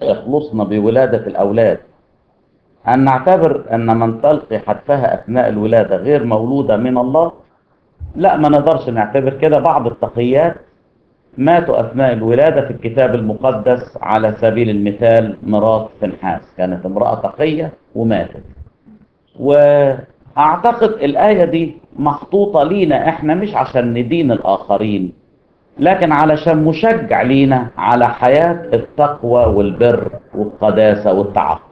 يخلصنا بولادة الأولاد أن نعتبر أن من تلقي حتفها أثناء الولادة غير مولودة من الله لا ما نقدرش نعتبر كده بعض التقيات ماتوا أثناء الولادة في الكتاب المقدس على سبيل المثال مرات فنحاس كانت امرأة تقية وماتت وأعتقد الآية دي محطوطة لينا إحنا مش عشان ندين الآخرين لكن علشان مشجع لينا على حياة التقوى والبر والقداسة والتعفف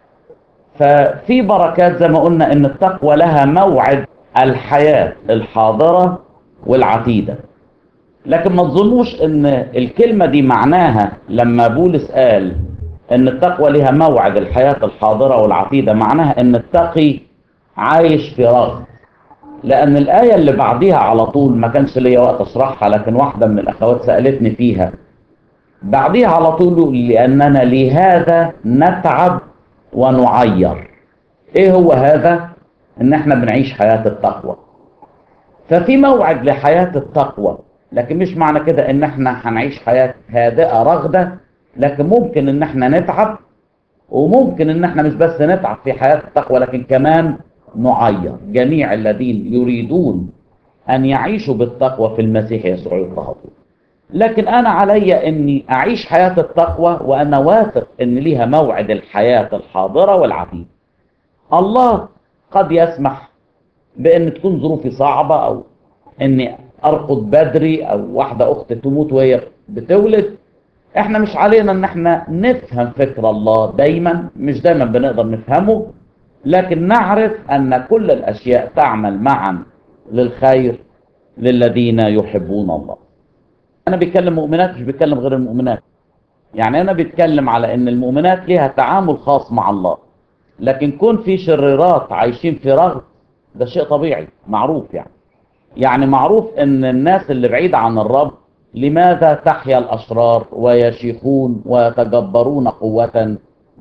ففي بركات زي ما قلنا ان التقوى لها موعد الحياة الحاضرة والعتيدة لكن ما تظنوش ان الكلمة دي معناها لما بولس قال ان التقوى لها موعد الحياة الحاضرة والعتيدة معناها ان التقي عايش في رغد لان الاية اللي بعديها على طول ما كانش ليا وقت اشرحها لكن واحدة من الاخوات سألتني فيها بعديها على طول لاننا لهذا نتعب ونعير ايه هو هذا ان احنا بنعيش حياة التقوى ففي موعد لحياة التقوى لكن مش معنى كده ان احنا هنعيش حياة هادئة رغدة لكن ممكن ان احنا نتعب وممكن ان احنا مش بس نتعب في حياة التقوى لكن كمان نعير جميع الذين يريدون ان يعيشوا بالتقوى في المسيح يسوع يضطهدون لكن انا علي اني اعيش حياة التقوى وانا واثق ان ليها موعد الحياة الحاضرة والعتيدة الله قد يسمح بان تكون ظروفي صعبة او اني ارقد بدري او واحدة اخت تموت وهي بتولد احنا مش علينا ان احنا نفهم فكر الله دايما مش دايما بنقدر نفهمه لكن نعرف ان كل الاشياء تعمل معا للخير للذين يحبون الله انا بيتكلم مؤمنات مش بيتكلم غير المؤمنات يعني انا بيتكلم على ان المؤمنات ليها تعامل خاص مع الله لكن كون في شريرات عايشين في رغد ده شيء طبيعي معروف يعني يعني معروف ان الناس اللي بعيدة عن الرب لماذا تحيا الاشرار ويشيخون ويتجبرون قوة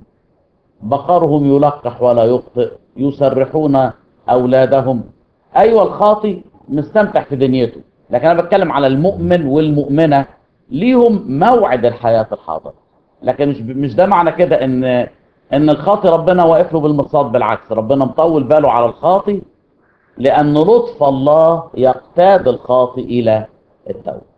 بقرهم يلقح ولا يخطئ يسرحون اولادهم ايوه الخاطي مستمتع في دنيته لكن انا بتكلم على المؤمن والمؤمنة ليهم موعد الحياة الحاضرة لكن مش مش ده معنى كده ان ان الخاطي ربنا واقف له بالمرصاد بالعكس ربنا مطول باله على الخاطي لان لطف الله يقتاد الخاطي الى التوبه